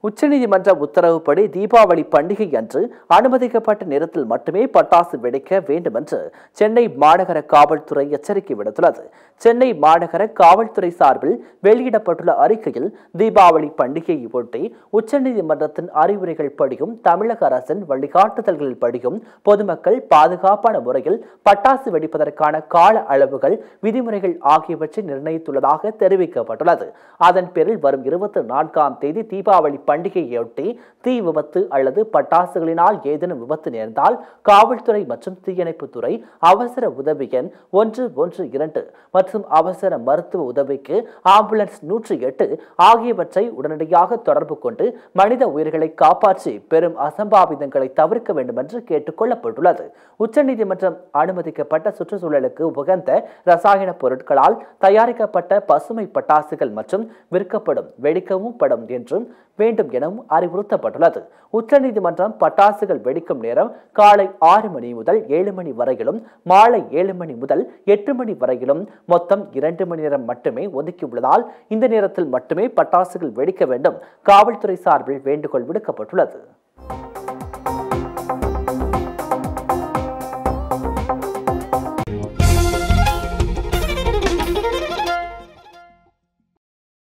உச்சநீதிமன்ற உத்தரவுப்படி தீபாவளி பண்டிகை அன்று அனுமதிக்கப்பட்ட நேரத்தில் மட்டுமே பட்டாசு வெடிக்க வேண்டும் என்று சென்னை மாநகர காவல்துறை எச்சரிக்கை விடுத்துள்ளது சென்னை மாநகர காவல்துறை சார்பில் வெளியிடப்பட்டுள்ள அறிக்கையில் தீபாவளி பண்டிகையை ஒட்டி உச்சநீதிமன்றத்தின் அறிவுரைகள் படியும் தமிழக அரசின் வழிகாட்டுதல்களில் படியும் பொதுமக்கள் பாதுகாப்பான முறையில் பட்டாசு வெடிப்பதற்கான கால அளவுகள் விதிமுறைகள் ஆகியவற்றை நிர்ணயித்துள்ளதாக தெரிவிக்கப்பட்டுள்ளது அதன் பேரில் வரும் இருபத்தி நான்காம் தேதி தீபாவளி பண்டிகையொட்டி தீ விபத்து அல்லது பட்டாசுகளினால் ஏதேனும் விபத்து நேர்ந்தால் காவல்துறை மற்றும் தீயணைப்புத்துறை அவசர உதவி எண் ஒன்று ஒன்று இரண்டு மற்றும் அவசர மருத்துவ உதவிக்கு ஆம்புலன்ஸ் நூற்றி எட்டு ஆகியவற்றை உடனடியாக தொடர்பு கொண்டு மனித உயிர்களை காப்பாற்றி பெரும் அசம்பாவிதங்களை தவிர்க்க வேண்டும் என்று கேட்டுக் கொள்ளப்பட்டுள்ளது உச்சநீதிமன்றம் அனுமதிக்கப்பட்ட சுற்றுச்சூழலுக்கு உகந்த ரசாயன பொருட்களால் தயாரிக்கப்பட்ட பசுமை பட்டாசுகள் மற்றும் விற்கப்படும் வெடிக்கவும் படும் என்றும் வேண்டும் எனவும் அறிவுறுத்தப்பட்டுள்ளது உச்சநீதிமன்றம் பட்டாசுகள் வெடிக்கும் நேரம் காலை ஆறு மணி முதல் ஏழு மணி வரையிலும் மாலை ஏழு மணி முதல் எட்டு மணி வரையிலும் மொத்தம் இரண்டு மணி நேரம் மட்டுமே ஒதுக்கியுள்ளதால் இந்த நேரத்தில் மட்டுமே பட்டாசுகள் வெடிக்க வேண்டும் காவல்துறை சார்பில் வேண்டுகோள் விடுக்கப்பட்டுள்ளது